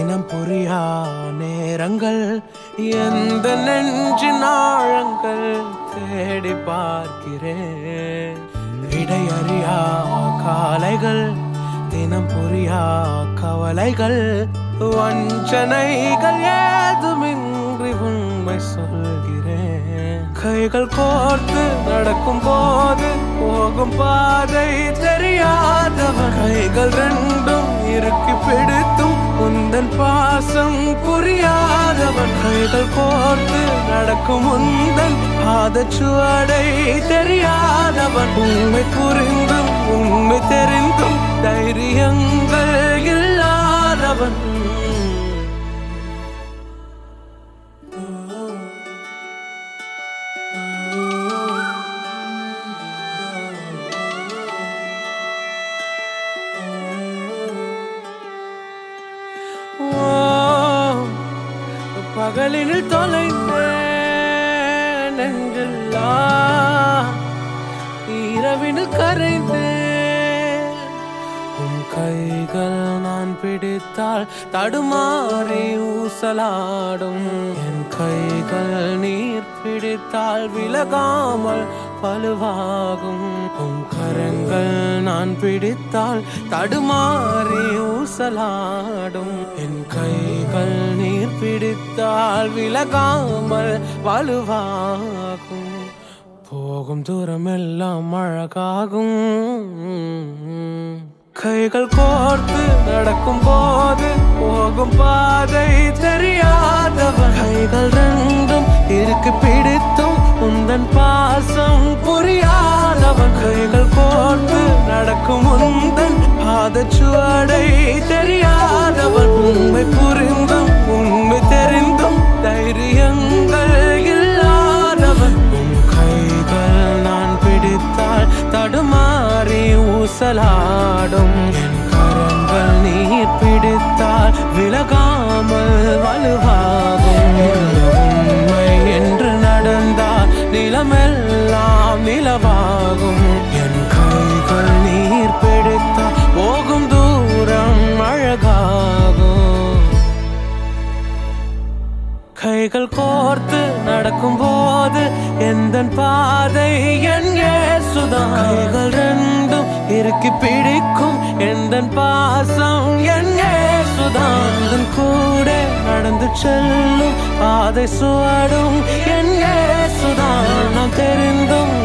தினம் புரியா நேரங்கள் எந்த நெஞ்சின் ஆழங்கள் தேடி பார்க்கிறேன் இடையறியா காலைகள் தினம் புரியா கவலைகள் வஞ்சனைகள் ஏதுமின்றி உண்மை சொல்கிறேன் கைகள் கோர்த்து நடக்கும் போது போகும் பாதை தெரியாதவன் கைகள் ரெண்டும் இறுக்கி பிடித்தும் உந்தன் பாசம் புரியாதவன் கைகள் கோர்த்து நடக்கும் உந்தன் பாதச்சுவடை தெரியாதவன் உண்மை புரிந்தும் உண்மை தெரிந்தும் தைரியங்கள் இல்லாதவன் ஓ, பகலினில் தொலைந்தேன் நெஞ்செல்லாம் இரவினில் கரைந்தேன் உன் கைகள் நான் பிடித்தால் தடுமாறி ஊசலாடும் என் கைகள் நீர் பிடித்தால் விலகாமல் பழுவாகும் உன் கரங்கள் நான் பிடித்தால் தடுமாறி ஊசலாடும் என் கைகள் நீர் பிடித்தால் விலகாமல் வலுவாகும் போகும் தூரம் எல்லாம் அழகாகும் கைகள் கோர்த்து நடக்கும் போது போகும் பாதை தெரியாதவன் கைகள் ரெண்டும் இருக்கு பிடித்தும் உந்தன் பாசம் புரியாதவன் கைகள் கோர்த்து நடக்கும் உந்தன் பாதச்சுவடை தெரியாதவன் உண்மை புரிந்தும் உண்மை தெரிந்தும் தைரியங்கள் இல்லாதவன் உன் கைகள் நான் பிடித்தால் தடுமாறி ஊசலாடும் என் கரங்கள் நீர் பிடித்தால் விலகாமல் வலுவாகும் இந்த உண்மை என்று நடந்தால் நிலமெல்லாம் நிலவாகும் என் கைகள் நீர் பிடித்தால் போகும் தூரம் அழகாகும் கைகள் கோர்த்து நடக்கும் போது எந்த பாதை எங்கே சுதம் கைகள் ரெண்டும் இறுக்கி பிடிக்கும் எந்த பாசம் எங்கே சுதம் கூட நடந்து செல்லும் பாதை சுவடும் எங்கே சுதான் நாம் தெரிந்தும்